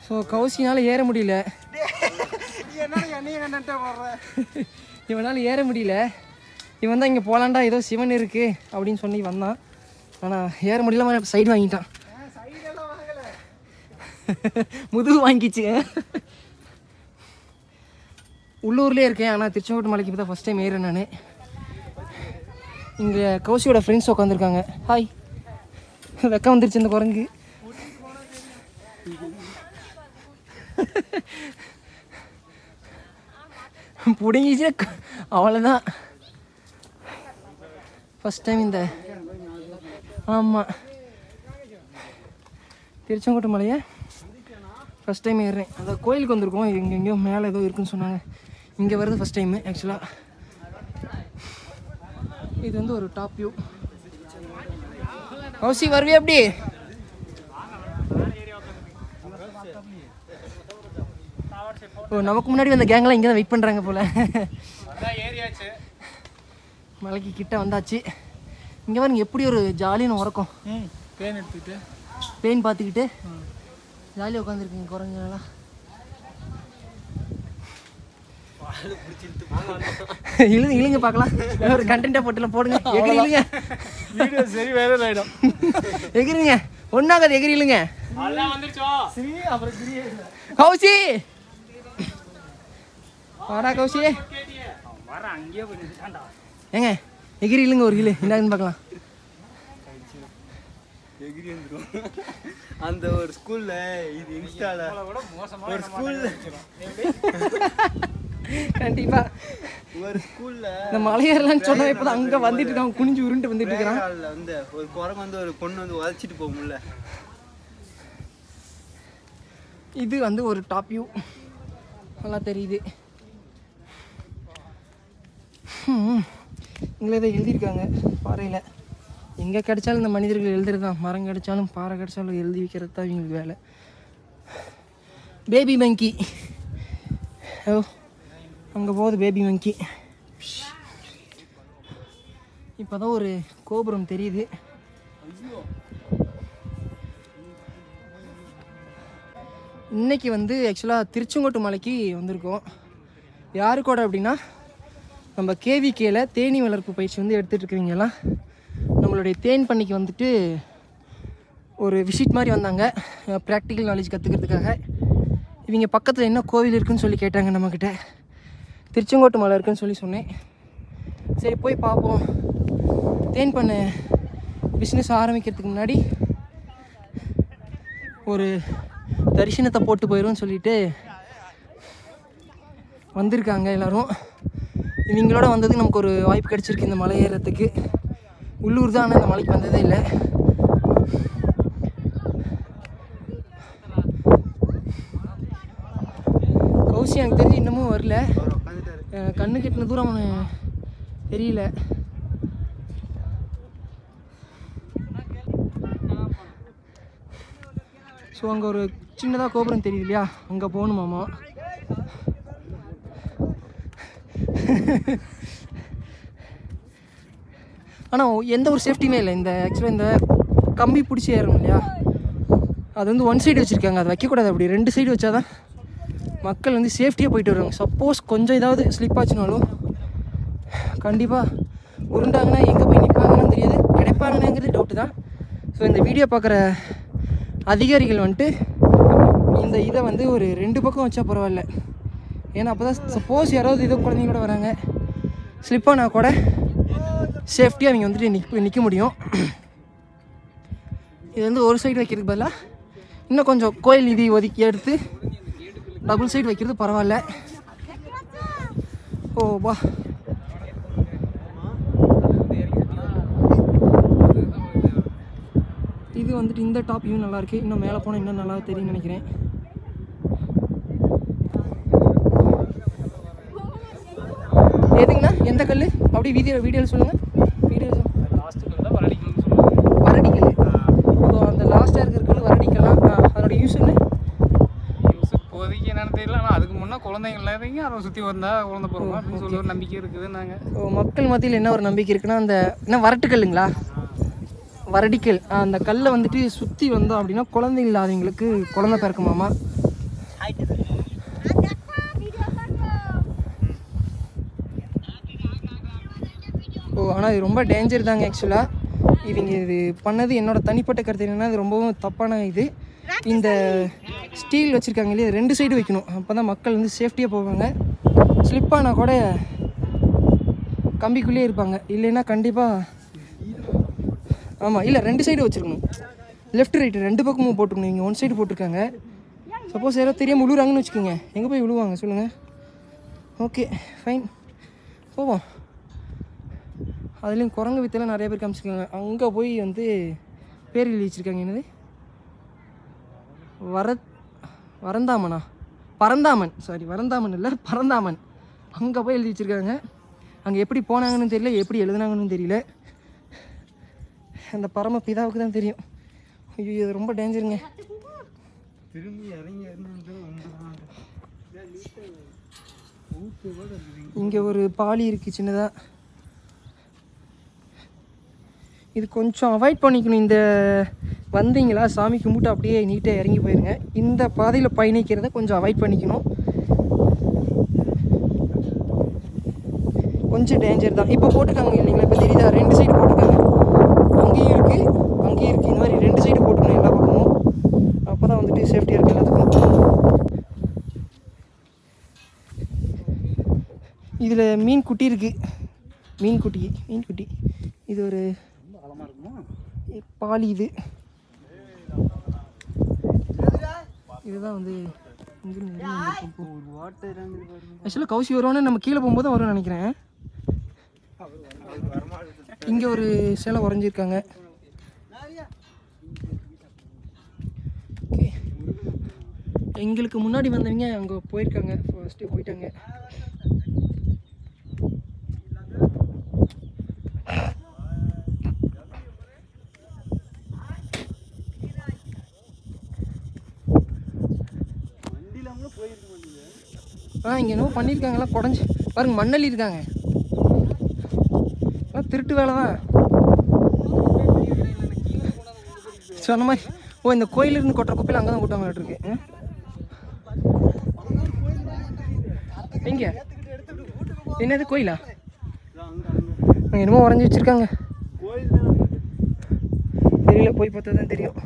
So கௌசினால ஏற முடியல என்ன என்னைய கண்டா போடுற இவனால் ஏற முடியல இவன் தான் இங்கே போகலான்டா ஏதோ சிவன் இருக்குது அப்படின்னு சொல்லி வந்தான் ஆனால் ஏற முடியல சைடு வாங்கிட்டான் சைடெல்லாம் வாங்கல முதுகு வாங்கிச்சு உள்ளூர்லேயே இருக்கேன் ஆனால் திருச்செங்கோட்டு மலைக்கு இப்போ தான் ஃபஸ்ட் டைம் ஏறேன் நான் இங்கே கௌசியோட ஃப்ரெண்ட்ஸ் உட்காந்துருக்காங்க ஹாய் வெக்கம் வந்துருச்சு இந்த குரங்கு பிடுங்கிச்சு அவ்வளோதான் ஃபஸ்ட் டைம் இந்த ஆமாம் திருச்செங்கோட்டு மலையை ஃபஸ்ட் டைம் ஏறுறேன் அந்த கோயிலுக்கு வந்திருக்கோம் இங்கே எங்கேயோ மேலே ஏதோ இருக்குன்னு சொன்னாங்க இங்கே வர்றது ஃபஸ்ட் டைமு ஆக்சுவலாக இது வந்து ஒரு டாப் வியூ ஹவுசி வருவியா எப்படி ஓ நமக்கு முன்னாடி வந்த கேங்லாம் இங்கே தான் வெயிட் பண்ணுறாங்க போல் அதான் ஏரியாச்சு மலைக்கு கிட்ட வந்தாச்சு இங்கே பாருங்க எப்படி ஒரு ஜாலியான உறக்கம் ம் பேன் எடுத்துக்கிட்டு பெயின் பார்த்துக்கிட்டு ஜாலியாக உட்காந்துருக்குங்க குரங்குலாம் இழுங்க இழுங்க பார்க்கலாம் ஒரு கண்டென்ட்டாக போட்டுலாம் போடுங்க எகிரி இழுங்க வீடியோ சரி வேற ஆயிடும் எகிரிங்க ஒன்றாகாது எகிரி இழுங்க அதெல்லாம் வந்துருச்சோ சரி அப்புறம் கிரியே கௌசி வாடா கௌசி வர அங்கேயே போய் நின்னுட்டான்டா. ஏங்க எகிரி இழுங்க ஒரு கிலோ என்னன்னு பார்க்கலாம் எகிரி வந்துடும் அந்த ஒரு ஸ்கூல்ல இது இன்ஸ்டால ஒரு ஸ்கூல்ல கண்டிப்பா ஒரு ஸ்கூல்ல இந்த மலையேறலாம்னு சொன்னா இப்போ அங்கே வந்துட்டு இருக்கான் குனிஞ்சு உருண்டு வந்துட்டு இருக்கிறான் காலில் வந்து ஒரு குரங்கு வந்து ஒரு பொண்ணு வந்து உதச்சிட்டு போகும்ல இது வந்து ஒரு டாப் வியூ நல்லா தெரியுது ம், இங்கே இதை எழுதியிருக்காங்க பாறையில் எங்கே கிடைச்சாலும் இந்த மனிதர்கள் எழுதுறது தான் மரம் கிடைச்சாலும் பாறை கிடைச்சாலும் எழுதி வைக்கிறது தான் இவங்களுக்கு வேலை பேபி மங்கி ஓ அங்கே போகுது பேபி மங்கி இப்போ தான் ஒரு கோபுரம் தெரியுது இன்னைக்கு வந்து ஆக்சுவலாக திருச்செங்கோட்டு மலைக்கு வந்திருக்கோம் யாரு கூட அப்படின்னா நம்ம கேவிகேல தேனீ வளர்ப்பு பயிற்சி வந்து எடுத்துகிட்டு இருக்கிறவங்கெல்லாம் நம்மளுடைய தேன் பண்ணைக்கு வந்துட்டு ஒரு விசிட் மாதிரி வந்தாங்க ப்ராக்டிக்கல் நாலேஜ் கற்றுக்கிறதுக்காக இவங்க பக்கத்தில் என்ன கோவில் இருக்குன்னு சொல்லி கேட்டாங்க நம்மக்கிட்ட திருச்செங்கோட்டு மலை இருக்குன்னு சொல்லி சொன்னேன் சரி போய் பார்ப்போம் தேன் பண்ண பிஸ்னஸ் ஆரம்பிக்கிறதுக்கு முன்னாடி ஒரு தரிசனத்தை போட்டு போயிடும்னு சொல்லிட்டு வந்திருக்காங்க எல்லாரும் இவங்களோட வந்ததுக்கு நமக்கு ஒரு வாய்ப்பு கிடைச்சிருக்கு இந்த மலை ஏறுறதுக்கு உள்ளூர் தான் ஆனால் இந்த மலைக்கு வந்ததே இல்லை கௌசி எனக்கு தெரிஞ்சு இன்னமும் வரல அவர் உட்காந்துட்டாரு அஹ் கண்ணு கெட்டின தூரம் அவனு தெரியல ஸோ அங்கே ஒரு சின்னதாக கோபுரம் தெரியுது இல்லையா அங்கே போகணுமாமா ஆனால் எந்த ஒரு சேஃப்டியுமே இல்லை இந்த ஆக்சுவலாக இந்த கம்பி பிடிச்சி ஏறணும் இல்லையா அது வந்து ஒன் சைடு வச்சுருக்காங்க அது வைக்கக்கூடாது அப்படி ரெண்டு சைடு வச்சாதான் மக்கள் வந்து சேஃப்டியாக போயிட்டு வருவாங்க சப்போஸ் கொஞ்சம் ஏதாவது ஸ்லிப் ஆச்சுனாலும் கண்டிப்பாக உருண்டாங்கன்னா எங்கே போய் நிற்பாங்கன்னு தெரியாது கிடைப்பாங்கங்கிறது டவுட்டு தான் ஸோ இந்த வீடியோ பார்க்குற அதிகாரிகள் வந்துட்டு இந்த இதை வந்து ஒரு ரெண்டு பக்கம் வச்சா பரவாயில்ல ஏன்னா அப்போ தான் சப்போஸ் யாராவது ஏதோ குழந்தைங்க கூட வராங்க ஸ்லிப் ஆனால் கூட சேஃப்டியாக அவங்க வந்துட்டு நிற்க நிற்க முடியும் இது வந்து ஒரு சைடு வைக்கிறதுக்கு பதிலாக இன்னும் கொஞ்சம் கோயில் நிதி ஒதுக்கி எடுத்து டபுள் சைடு வைக்கிறது பரவாயில்ல ஓ வா இது வந்துட்டு இந்த டாப் வியூ நல்லா இருக்கு இன்னும் மேலே போனால் இன்னும் நல்லா தெரியும்னு நினைக்கிறேன் எதுங்கண்ணா எந்த கல் அப்படியே வீடியோ வீடியோவில் சொல்லுங்கள் வீடியோ லாஸ்ட்டுக்கு தான் வரடிக்கணும்னு சொல்லுவாங்க வரடிக்கல் ஸோ அந்த லாஸ்ட்டாக இருக்கிற கல் வரடிக்கலாம் ஆ, அதோட யூஸ் என்ன யூஸ் இப்போதைக்கு என்னன்னு தெரியல ஆனால் அதுக்கு முன்னே குழந்தைங்க இல்லாதவங்க அதை சுற்றி வந்தா குழந்தை பிறக்கும் அப்படின்னு சொல்லி ஒரு நம்பிக்கை இருக்குது நாங்கள் ஸோ மக்கள் மத்தியில் என்ன ஒரு நம்பிக்கை இருக்குன்னா அந்த என்ன வரட்டுக்கல்லுங்களா வரடிக்கல் ஆ, அந்த கல்லை வந்துட்டு சுற்றி வந்தோம் அப்படின்னா குழந்தை இல்லாதவங்களுக்கு குழந்தை பிறக்குமாமா ஓ ஆனால் இது ரொம்ப டேஞ்சர் தாங்க ஆக்சுவலாக இவங்க இது பண்ணது என்னோட தனிப்பட்ட கருத்து என்னன்னா இது ரொம்பவும் தப்பான இது இந்த ஸ்டீல் வச்சுருக்காங்க இல்லையா இது ரெண்டு சைடு வைக்கணும் அப்போ தான் மக்கள் வந்து சேஃப்டியாக போவாங்க ஸ்லிப் ஆனால் கூட கம்பிக்குள்ளேயே இருப்பாங்க இல்லைன்னா கண்டிப்பாக ஆமாம் இல்லை ரெண்டு சைடு வச்சுருக்கணும் லெஃப்ட் ரைட்டு ரெண்டு பக்கமும் போட்டுக்கணும் இங்கே ஒன் சைடு போட்டிருக்காங்க சப்போஸ் யாரோ தெரியாமல் விழுறாங்கன்னு வச்சுக்கோங்க எங்கே போய் விழுவாங்க சொல்லுங்கள் ஓகே ஃபைன் போவோம் அதுலேயும் குரங்கு வித்தெல்லாம் நிறைய பேர் காமிச்சிருக்காங்க அங்கே போய் வந்து பேர் எழுதி வச்சுருக்காங்க என்னது வர வரந்தாமனா பரந்தாமன் சாரி வரந்தாமன் இல்லை பரந்தாமன் அங்கே போய் எழுதி வச்சுருக்காங்க அங்கே எப்படி போனாங்கன்னு தெரியல எப்படி எழுதுனாங்கன்னு தெரியல அந்த பரம பிதாவுக்கு தான் தெரியும் ஐயோ இது ரொம்ப டேஞ்சருங்க திரும்பி இறங்கி இறங்கி இங்கே ஒரு பாலி இருக்குது சின்னதாக இது கொஞ்சம் அவாய்ட் பண்ணிக்கணும் இந்த வந்தீங்களா சாமி கும்பிட்டு அப்படியே நீட்டாக இறங்கி போயிருங்க இந்த பாதையில் பயணிக்கிறத கொஞ்சம் அவாய்ட் பண்ணிக்கணும் கொஞ்சம் டேஞ்சர் தான் இப்போ போட்டுருக்காங்க இல்லைங்களா இப்போ தெரியுதா ரெண்டு சைடு போட்டுருக்காங்க அங்கேயும் இருக்குது அங்கேயும் இருக்குது இந்த மாதிரி ரெண்டு சைடு போட்டுக்கணும் எல்லா பக்கமும் அப்போ தான் வந்துட்டு சேஃப்டியாக இருக்குது எல்லாத்துக்கும் இதில் மீன் குட்டி இருக்குது மீன் குட்டி மீன் குட்டி இது ஒரு பாலி இது இதுதான் வந்து ஒரு வாட்டர் இறங்குது பாருங்க ஆக்சுவலாக கௌசி வருவான்னு நம்ம கீழே போகும்போது வரும்னு நினைக்கிறேன் இங்கே ஒரு சிலை உறைஞ்சிருக்காங்க Okay. எங்களுக்கு முன்னாடி வந்தவங்க அங்கே போயிருக்காங்க ஃபர்ஸ்ட்டு போயிட்டாங்க வண்டி இல்லாமல் போயிருக்க மாட்டேங்குது ஆ இங்கே என்னவோ பண்ணியிருக்காங்களா குடஞ்சி பாருங்க மண்ணள்ளி இருக்காங்க எல்லாம் திருட்டு வேலை தான் சொன்ன மாதிரி ஓ இந்த கோயிலிருந்து கொட்டுற குப்பையில் அங்கே தான் கொட்டாங்க இருக்கு ம்? எங்க என்னது கோயிலா அங்கே அங்கே அங்கே என்னமோ உறைஞ்சி வச்சிருக்காங்க கோயில் தானே தெரியல போய் பார்த்தா தான் தெரியும்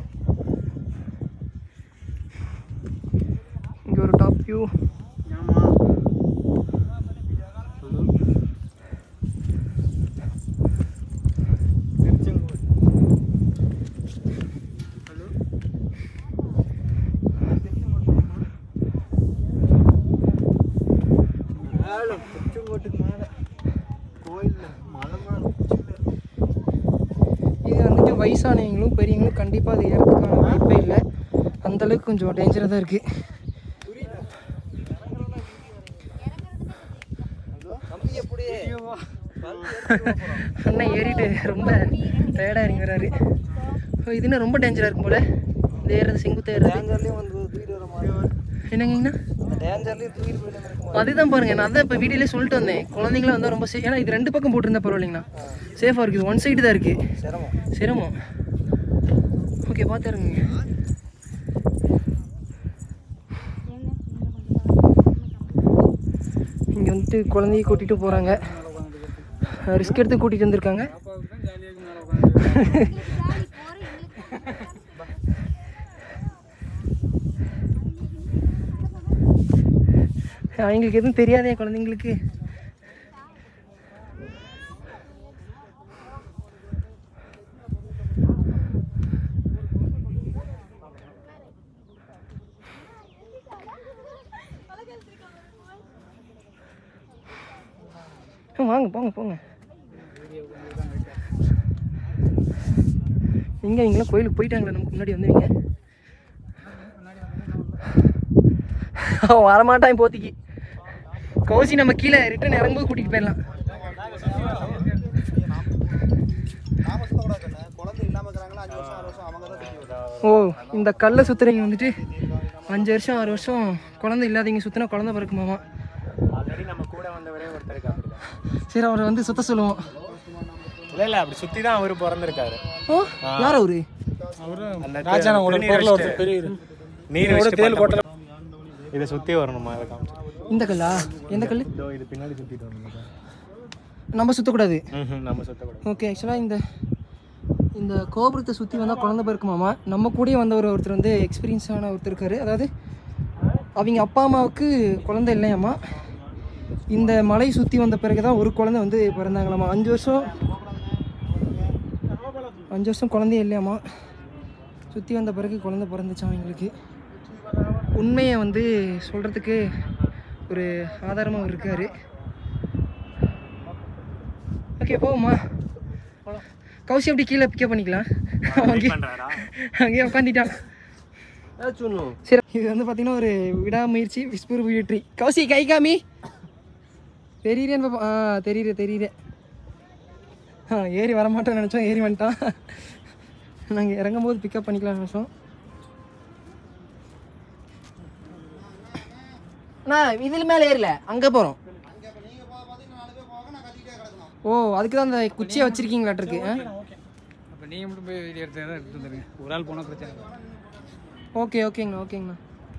இங்கே ஒரு டாப் வியூ ஆமா திருச்செங்கோடு ஹலோ மேலே திருச்செங்கோட்டுக்கு மேலே கோயிலில் மலை மேலே உச்சியில் இது வந்துட்டு வயசானவங்களும் பெரியவங்களும் கண்டிப்பாக அது ஏறதுக்கான வாய்ப்பே இல்லை அந்த அளவுக்கு கொஞ்சம் டேஞ்சராக தான் இருக்குது அண்ணன் ஏறிட்டு ரொம்ப டயர்டாக இறங்கி வராரு ஓ, இது என்ன ரொம்ப டேஞ்சராக இருக்கும் போல இந்த ஏறது செங்குத்த ஏறது டேஞ்சர்லேயும் வந்து தூக்கிட்டு வர மாதிரி என்னங்கண்ணா அந்த டேஞ்சர்லேயும் தூக்கிட்டு போயிட்டு இருக்கும் அதுதான் பாருங்க நான் அதான் இப்போ வீடியோலேயே சொல்லிட்டு வந்தேன் குழந்தைங்களாம் வந்தால் ரொம்ப சே ஏன்னா இது ரெண்டு பக்கம் போட்டிருந்தா பரவாயில்லைங்கண்ணா சேஃபாக இருக்குது ஒன் சைடு தான் இருக்குது சிரமம் சிரமம் ஓகே பார்த்துருங்க இங்கே வந்துட்டு குழந்தைய கூட்டிகிட்டு போகிறாங்க ரிஸ்க் எடுத்து கூட்டிகிட்டு வந்திருக்காங்க அவங்களுக்கு எதுவும் தெரியாதே குழந்தைங்களுக்கு ஆ, வாங்க போங்க போங்க எங்க இவங்களாம் கோயிலுக்கு போயிட்டாங்களே நமக்கு முன்னாடி வந்தவங்க அவன் வரமாட்டான் இப்போதைக்கு கௌசி நம்ம கீழே ரிட்டர்ன் இறங்கும்போது கூட்டிகிட்டு போயிடலாம் குழந்தை இல்லாம இருக்கிறாங்களா அஞ்சு வருஷம் ஆறு வருஷம் அவங்க தான் தூக்கி விடுறாங்க ஓ இந்த கல்லை சுற்றுறவங்க வந்துட்டு அஞ்சு வருஷம் ஆறு வருஷம் குழந்தை இல்லாதவங்க சுற்றினா குழந்தை பிறக்குமாமா ஆல்ரெடி நம்ம கூட வந்தவரே ஒருத்தருக்கு அப்படிதான் சரி அவரை வந்து சுத்த சொல்லுவோம் இல்ல இல்ல அப்படி சுத்தி தான் அவரு பிறந்திருக்காரு ஓ யார் அவரு அந்த ராஜான ஒரு பொருள் ஒருத்தர் பெரிய நீர் வச்சு தேல் கொட்டல இதை சுற்றி வரணுமா அதை காமிச்சு இந்த கல்லா எந்த கல் இதோ இது பின்னாடி சுற்றிட்டு வரணுமா நம்ம சுற்றக்கூடாது ம் நம்ம சுற்றக்கூடாது ஓகே ஆக்சுவலாக இந்த இந்த கோபுரத்தை சுற்றி வந்தால் குழந்தை பிறக்குமாமா நம்ம கூடயே வந்தவர் ஒருத்தர் வந்து எக்ஸ்பீரியன்ஸான ஒருத்தர் இருக்காரு அதாவது அவங்க அப்பா அம்மாவுக்கு குழந்தை இல்லையாம்மா இந்த மலை சுற்றி வந்த பிறகு தான் ஒரு குழந்தை வந்து பிறந்தாங்களாமா அஞ்சு வருஷம் அஞ்சு வருஷம் குழந்தையே இல்லையாம்மா சுற்றி வந்த பிறகு குழந்தை பிறந்துச்சாம் அவங்களுக்கு உண்மையை வந்து சொல்கிறதுக்கு ஒரு ஆதாரமாக அவர் இருக்கார் ஓகே போவோம்மா கௌசி அப்படி கீழே பிக்கப் பண்ணிக்கலாம் அங்கேயே அங்கேயே உட்காந்துட்டான் சொன்னோம் சரி இது வந்து பார்த்தீங்கன்னா ஒரு விடாமுயற்சி விஸ்பூர் வெற்றி கௌசி கை காமி தெரியுறேன்னு பாப்பா ஆ தெரியுற தெரியுற ஆ ஏறி வரமாட்டோம்னு நினச்சோம் ஏறி வந்துட்டான் நாங்கள் இறங்கும் போது பிக்கப் பண்ணிக்கலாம்னு நினச்சோம் அண்ணா இதில் மேலே ஏறல அங்கே போகிறோம் ஓ அதுக்கு தான் அந்த குச்சியை வச்சுருக்கீங்களாட்டிருக்கு ஆ அப்போ நீங்கள் மட்டும் போய் வீடியோ எடுத்து தான் எடுத்து வந்துருங்க ஒரு ஆள் போனால் பிரச்சனை இல்லை ஓகே ஓகேங்கண்ணா ஓகேங்கண்ணா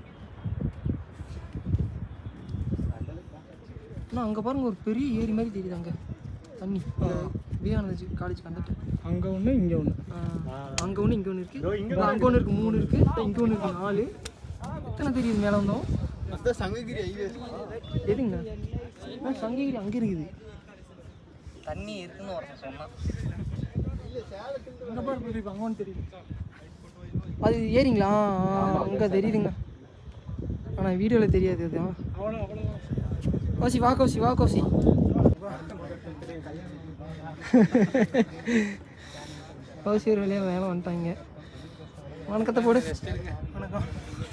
அண்ணா அங்கே பாருங்க ஒரு பெரிய ஏரி மாதிரி தெரியுது அங்கே தண்ணி விவேகானந்த காலேஜ் வந்துட்டு அங்கே ஒன்று இங்கே ஒன்று அங்கே ஒன்று இங்கே ஒன்று இருக்குது அங்கே ஒன்று இருக்குது மூணு இருக்குது இங்கே ஒன்று இருக்குது நாலு எத்தனை தெரியுது மேலே வந்தோம் சங்ககிரி ஹைவே எதுங்கண்ணா ஆ, சங்ககிரி அங்கே இருக்குது தண்ணி இருக்குன்னு ஒருத்தன் சொன்னான் அங்கே பாரு அங்கே ஒன்று தெரியுது அது ஏறிங்களா அங்கே தெரியுதுங்க ஆனால் வீடியோவில் தெரியாது அது கோசி வா கோசி வா கோசி கோசி ஒரு வழியாக வேலை வந்துட்டாங்க வணக்கத்தை போடு வணக்கம்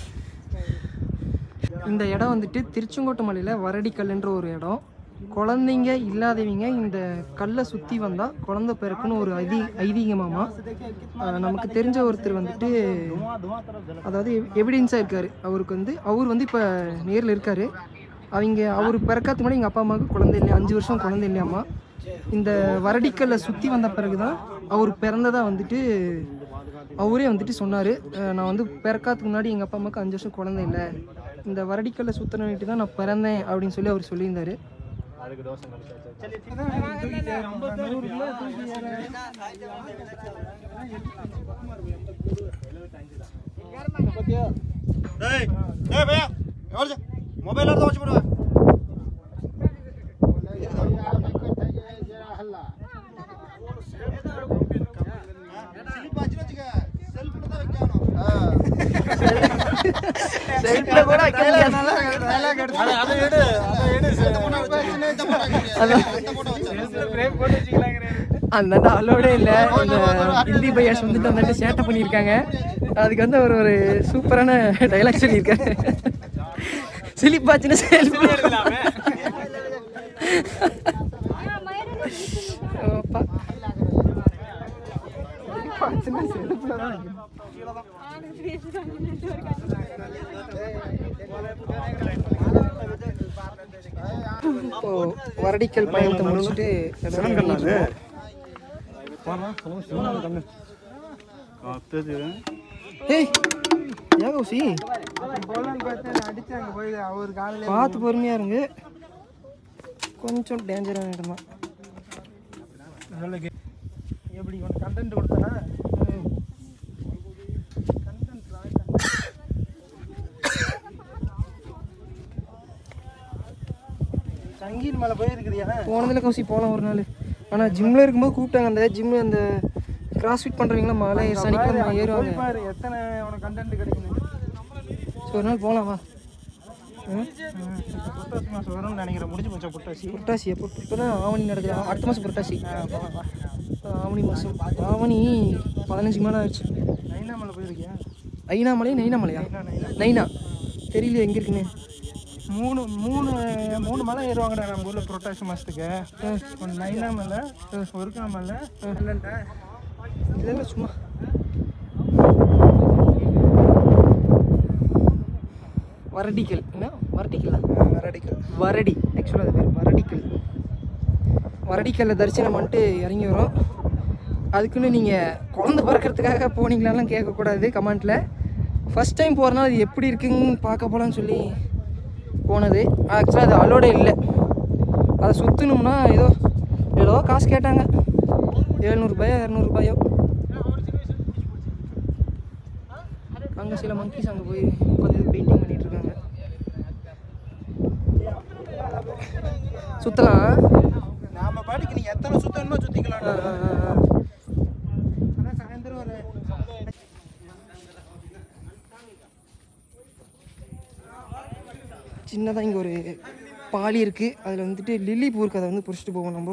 இந்த இடம் வந்துட்டு திருச்செங்கோட்டு மலையில் வரடிக்கல்லுன்ற ஒரு இடம் குழந்தைங்க இல்லாதவங்க இந்த கல்லை சுற்றி வந்தால் குழந்தை பிறக்குன்னு ஒரு ஐதி ஐதீகமாமா ஆஹ் நமக்கு தெரிஞ்ச ஒருத்தர் வந்துட்டு அதாவது எவிடென்ஸாக இருக்கார் அவருக்கு வந்து அவர் வந்து இப்போ நேரில் இருக்கார் அவங்க அவர் பிறக்காத முன்னாடி எங்கள் அப்பா அம்மாவுக்கு குழந்தை இல்லையா அஞ்சு வருஷம் குழந்தை இல்லையாம்மா இந்த வரடிக்கல்லை சுற்றி வந்த பிறகு தான் அவர் பிறந்ததாக வந்துட்டு அவரே வந்துட்டு சொன்னார் நான் வந்து பிறக்காததுக்கு முன்னாடி எங்கள் அப்பா அம்மாவுக்கு அஞ்சு வருஷம் குழந்தை இல்லை இந்த வரடிக்கல்லை சுற்றினிட்டு தான் நான் பிறந்தேன் அப்படின்னு சொல்லி அவர் சொல்லியிருந்தாரு அதுக்கு தோசை கழிச்சாச்சு டேய் டேய் பையா எவ்வளோ மொபைல் எடுத்து வச்சு போடுவேன் செல்ஃபில் கூட வைக்க முடியாது. அதை எடு அதை எடு பிரேம் போட்டு வச்சுக்கலாங்கிறேன் அந்த அலோடே இல்லை இந்த ஹிந்தி பையாஸ் வந்துட்டு வந்துட்டு சேட்டை பண்ணியிருக்காங்க அதுக்கு வந்து அவர் ஒரு சூப்பரான டைலாக் சொல்லியிருக்காரு சிலிப்பாச்சுன்னு செல்ஃபி அப்பா. சிலிப்பாச்சுன்னா செல்ஃபில் தான் வைக்கணும். இப்போ வரடிக்கல் பயணத்தை முடிச்சுட்டு ஏய் ஏன் கௌசி பார்த்து பொறுமையா இருங்க கொஞ்சம் டேஞ்சரான இடம் தான் எப்படி உனக்கு கண்டென்ட் கொடுத்தனா சங்கீர் மேலே போயிருக்குதியா போனதில் கௌசி போகலாம் ஒரு நாள் ஆனால் ஜிம்மில் இருக்கும்போது கூப்பிட்டாங்க அந்த ஜிம்மில் அந்த கிராஸ்ஃபிட் பண்ணுறவங்களாம் மலை சனிக்கிழமை ஏறுவாங்க பாரு எத்தனை உனக்கு கண்டென்ட் கிடைக்குது ஸோ ஒரு நாள் போகலாம் வா ம்? இப்போ புத்தாசி மாதம் வரும்னு நினைக்கிறேன் முடிஞ்சு போச்சா புத்தாசி புரட்டாசி எப்போ இப்போ தான் ஆவணி நடக்குது அடுத்த மாதம் புரட்டாசி ஆவணி மாதம் ஆவணி பதினஞ்சு மேலே ஆயிடுச்சு நைனாமலை போயிருக்கியா ஐனாமலை நைனாமலையா நைனா தெரியல எங்கே இருக்குன்னு மூணு மூணு மூணு மலை ஏறுவாங்கடா நம்ம ஊரில் புரட்டாசி மாதத்துக்கு ஒன்று நைனாமலை ஒருக்காமலை இல்லைண்டா இதெல்லாம் சும்மா வரடிக்கல் என்ன வரடிக்கலா வரடிக்கல் வரடி ஆக்சுவலாக அது பேர் வரடிக்கல் வரடிக்கல்ல தரிசனம் பண்ணிட்டு இறங்கி வரோம் அதுக்குன்னு நீங்கள் குழந்தை பிறக்கிறதுக்காக போனீங்களாலாம் கேட்கக்கூடாது கமெண்ட்டில் ஃபஸ்ட் டைம் போகிறனால அது எப்படி இருக்குன்னு பார்க்க போகலான்னு சொல்லி போனது ஆக்சுவலாக அது அலோடே இல்லை அதை சுற்றணும்னா ஏதோ ஏதோ காசு கேட்டாங்க எழுநூறுபாயோ இரநூறுபாயோ அங்கே சில மங்கீஸ் அங்கே போய் உட்காந்து பெயிண்டிங் பண்ணிட்டு இருக்காங்க சுற்றலாம் நாம பாட்டுக்கு நீங்க எத்தனை சுத்தணுமோ சுத்திக்கலாம் ஆனா சாயந்தரம் ஒரு சின்னதாக இங்கே ஒரு பாலி இருக்குது அதில் வந்துட்டு லில்லி பூ இருக்குது அதை வந்து பிடிச்சிட்டு போவோம் நம்ம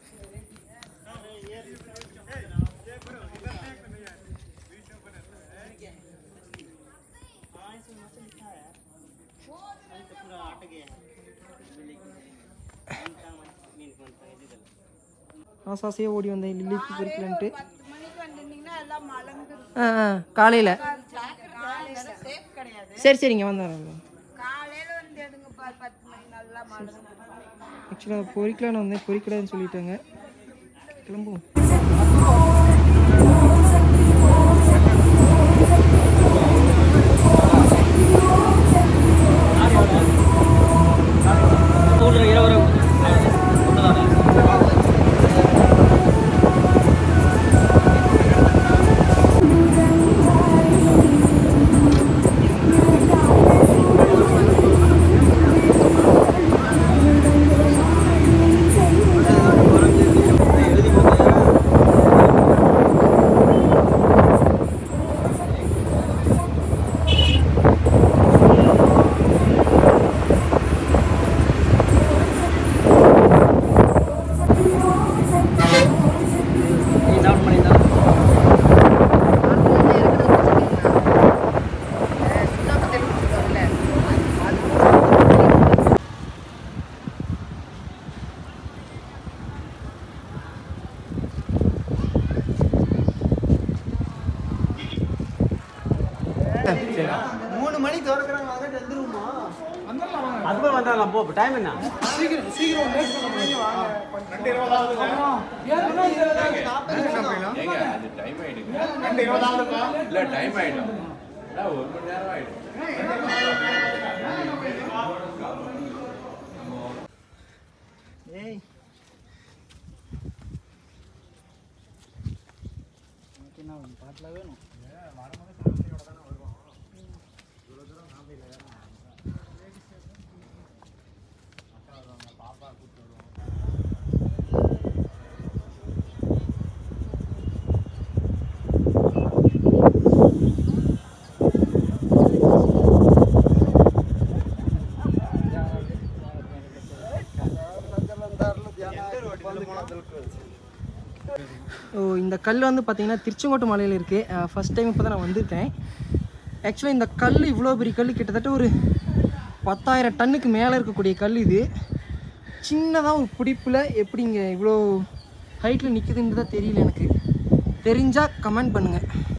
ஆசாசையாக ஓடி வந்தேன் லில்லி பூ பறிக்கலன்ட்டு பத்து மணிக்கு வந்துருந்தீங்கன்னா எல்லாம் மலர்ந்துரும். ஆ ஆ காலையில் காலையில safe கிடையாது சரி சரிங்க வந்தேன் காலையில வந்து எடுங்க பாரு பத்து மணி நல்லா மலர்ந்துரும். ஆக்சுவலாக பொறிக்கலான்னு வந்தேன் பொறிக்கலான்னு சொல்லிட்டாங்க கிளம்புவோம் மூணு மணிக்கு திறக்கிறாங்க அதான் வந்துருமா அதுவே வந்துடலாம் போ டைம் என்ன இல்ல டைம் ஆயிடும் அதான் ஒரு மணி நேரம் ஆயிடும் ஏய் ஓ இந்த கல் வந்து பார்த்தீங்கன்னா திருச்செங்கோட்டு மலையில் இருக்குது ஃபஸ்ட் டைம் இப்போ தான் நான் வந்திருக்கேன் ஆக்சுவலாக இந்த கல் இவ்வளோ பெரிய கல் கிட்டத்தட்ட ஒரு பத்தாயிரம் டன்னுக்கு மேலே இருக்கக்கூடிய கல் இது சின்னதாக ஒரு பிடிப்பில் எப்படி இங்கே இவ்வளோ ஹைட்டில் நிற்குதுன்றதா தெரியல எனக்கு தெரிஞ்சால் கமெண்ட் பண்ணுங்கள்